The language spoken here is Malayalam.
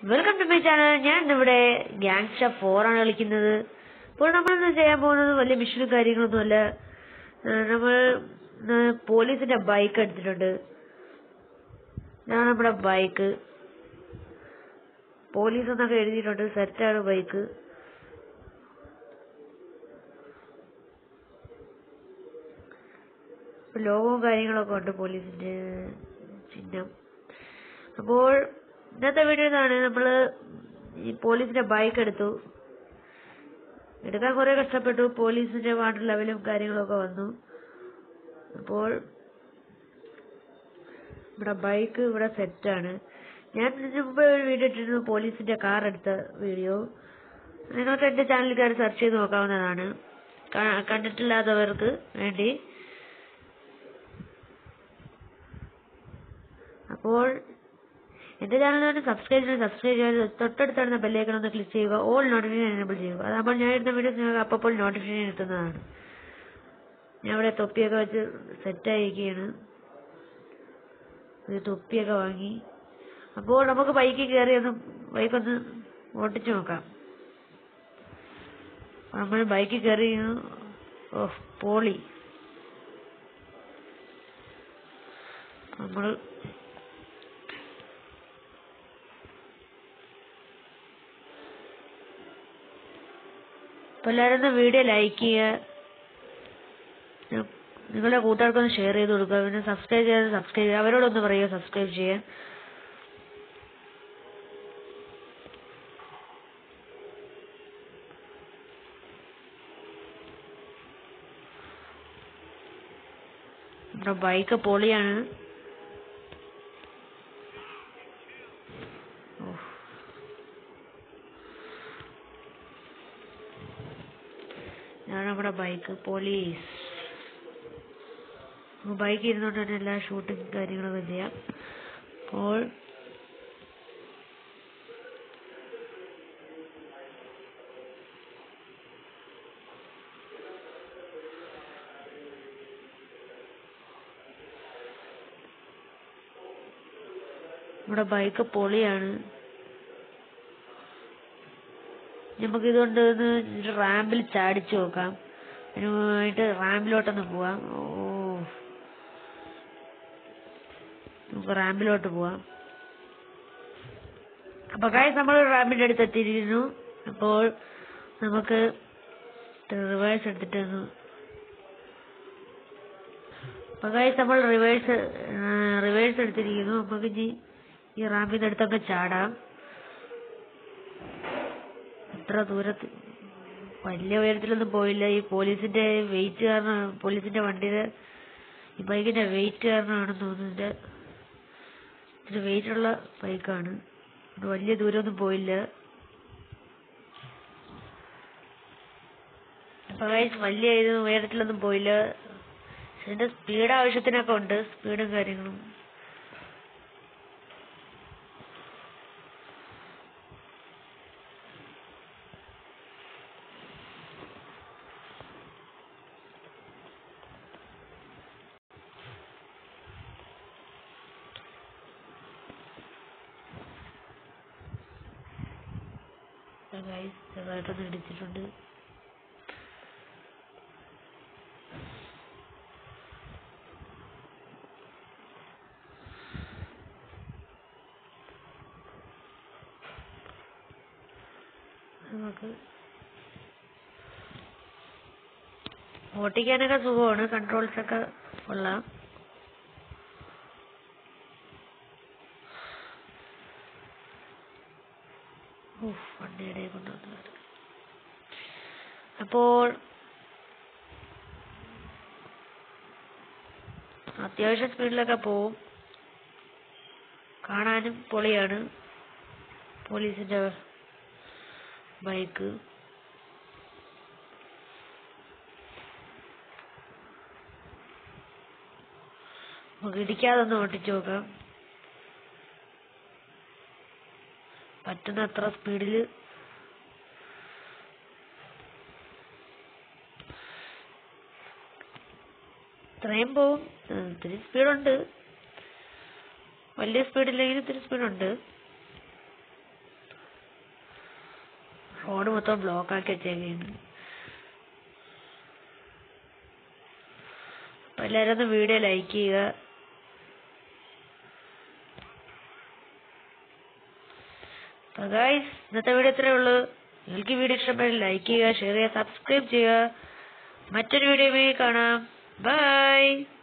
വെൽക്കം ടു മൈ ചാനൽ ഞാൻ ഇവിടെ ഗ്യാങ്സ്റ്റർ ഫോർ ആണ് കളിക്കുന്നത് ഇപ്പോൾ നമ്മൾ ഇന്ന് ചെയ്യാൻ പോകുന്നത് വലിയ മിഷനും കാര്യങ്ങളൊന്നുമല്ല ഏഹ് നമ്മൾ ഇന്ന് പോലീസിന്റെ ബൈക്ക് എടുത്തിട്ടുണ്ട് ഇതാണ് നമ്മുടെ ബൈക്ക് പോലീസ് എന്നൊക്കെ എഴുതിയിട്ടുണ്ട് സെറ്റാണ് ബൈക്ക് ലോഗവും കാര്യങ്ങളൊക്കെ ഉണ്ട് പോലീസിന്റെ ചിഹ്നം അപ്പോൾ ഇന്നത്തെ വീഡിയോ ഇതാണ് നമ്മള് ഈ പോലീസിന്റെ ബൈക്ക് എടുത്തു എടുക്കാൻ കുറെ കഷ്ടപ്പെട്ടു പോലീസിന്റെ വാട്ടർ ലെവലും കാര്യങ്ങളൊക്കെ വന്നു അപ്പോൾ നമ്മുടെ ബൈക്ക് ഇവിടെ സെറ്റാണ് ഞാൻ ഇതിന് മുമ്പ് ഒരു വീഡിയോ ഇട്ടിരുന്നു പോലീസിന്റെ കാർ എടുത്ത വീഡിയോ നിങ്ങൾക്ക് എന്റെ ചാനലിൽ കയറി സെർച്ച് ചെയ്ത് നോക്കാവുന്നതാണ് ക- കണ്ടിട്ടില്ലാത്തവർക്ക് വേണ്ടി അപ്പോൾ എന്റെ ചാനൽ തന്നെ സബ്സ്ക്രൈബ് ചെയ്ത് സബ്സ്ക്രൈബ് ചെയ്ത് തൊട്ടടുത്തുള്ള ബെല്ലൈക്കൺ ഒന്ന് ക്ലിക്ക് ചെയ്യുക ഓൾ നോട്ടിഫിക്കേഷൻ എനേബിൾ ചെയ്യുക അതാകുമ്പോൾ ഞാൻ ഇടുന്ന വീഡിയോസ് നിങ്ങൾക്ക് അപ്പോൾ നോട്ടിഫിക്കേഷൻ എത്തുന്നതാണ് ഞാൻ ഇവിടെ തൊപ്പിയൊക്കെ വെച്ച് സെറ്റായിരിക്കുകയാണ് ഒരു തൊപ്പിയൊക്കെ വാങ്ങി അപ്പോൾ നമുക്ക് ബൈക്കിൽ കയറി ഒന്ന് ബൈക്കൊന്ന് ഓട്ടിച്ചു നോക്കാം നമ്മൾ ബൈക്കിൽ കയറി ഓ പോളി നമ്മൾ അപ്പോൾ എല്ലാവരും ഒന്ന് വീഡിയോ ലൈക്ക് ചെയ്യുക നി- നിങ്ങളുടെ കൂട്ടുകാർക്കൊന്ന് ഷെയർ ചെയ്ത് കൊടുക്കുക പിന്നെ സബ്സ്ക്രൈബ് ചെയ്യാതെ സബ്സ്ക്രൈബ് ചെയ്യുക അവരോടൊന്ന് പറയുക സബ്സ്ക്രൈബ് ചെയ്യാൻ നമ്മുടെ ബൈക്ക് പൊളിയാണ് ഓ. ഇതാണ് നമ്മുടെ ബൈക്ക് പോലീസ് ബൈക്ക് ഇരുന്നുകൊണ്ട് തന്നെ എല്ലാ ഷൂട്ടിങ് കാര്യങ്ങളൊക്കെ ചെയ്യാം അപ്പോൾ നമ്മുടെ ബൈക്ക് പൊളിയാണ് നമുക്ക് ഇതുകൊണ്ട് ഒന്ന് റാമ്പിൽ ചാടിച്ചു നോക്കാം അതിനുമായിട്ട് റാമ്പിലോട്ടൊന്ന് പോവാം ഓ നമുക്ക് റാമ്പിലോട്ട് പോവാം അപ്പൊ കാര്യം നമ്മൾ റാമ്പിന്റെ അടുത്ത് എത്തിയിരിക്കുന്നു അപ്പോൾ നമുക്ക് റിവേഴ്സ് എടുത്തിട്ടൊന്ന് അപ്പൊ കാര്യം നമ്മൾ റിവേഴ്സ് റിവേഴ്സ് എടുത്തിരിക്കുന്നു നമുക്ക് ഇനി ഈ റാമ്പിന്റെ അടുത്തൊക്കെ ചാടാം എത്ര ദൂരത്ത് വലിയ ഉയരത്തിലൊന്നും പോയില്ല ഈ പോലീസിന്റെ വെയിറ്റ് കാരണം പോലീസിന്റെ വണ്ടിയുടെ ഈ ബൈക്കിന്റെ വെയിറ്റ് കാരണമാണെന്ന് തോന്നുന്നു ഇതിന്റെ ഇത്തിരി വെയിറ്റ് ഉള്ള ബൈക്കാണ് ഇത് വലിയ ദൂരമൊന്നും പോയില്ല അപ്പൊ guys വലിയ ഇത് ഉയരത്തിലൊന്നും പോയില്ല ഇതിന്റെ സ്പീഡ് ആവശ്യത്തിനൊക്കെ ഉണ്ട് സ്പീഡും കാര്യങ്ങളും ഗൈസ് ചെറുതായിട്ടൊന്ന് ഇടിച്ചിട്ടുണ്ട് നമുക്ക് ഓട്ടിക്കാനൊക്കെ സുഖമാണ് കൺട്രോൾസ് ഒക്കെ കൊള്ളാം ഉഫ്, വണ്ടിയുടെ കൊണ്ടുവന്നു അപ്പോൾ അത്യാവശ്യം സ്പീഡിലൊക്കെ പോവും കാണാനും പൊളിയാണ് പോലീസിന്റെ ബൈക്ക് നമുക്ക് ഇടിക്കാതെ ഒന്ന് ഓട്ടിച്ചു നോക്കാം പറ്റുന്ന അത്ര സ്പീഡിൽ ഇത്രയും പോവും ഉം, ഇത്തിരി സ്പീഡുണ്ട് വലിയ സ്പീഡില്ലെങ്കിൽ ഇത്തിരി സ്പീഡുണ്ട് റോഡ് മൊത്തം ബ്ലോക്ക് ആക്കി വെച്ചേക്കാണ് അപ്പൊ എല്ലാവരും ഒന്ന് വീഡിയോ ലൈക്ക് ചെയ്യുക അപ്പൊ ഗൈസ് ഇന്നത്തെ വീഡിയോ ഇത്രയേ ഉള്ളൂ നിങ്ങൾക്ക് ഈ വീഡിയോ ഇഷ്ടപ്പെട്ടാൽ ലൈക്ക് ചെയ്യുക ഷെയർ ചെയ്യുക സബ്സ്ക്രൈബ് ചെയ്യുക മറ്റൊരു വീഡിയോ കാണാം ബൈ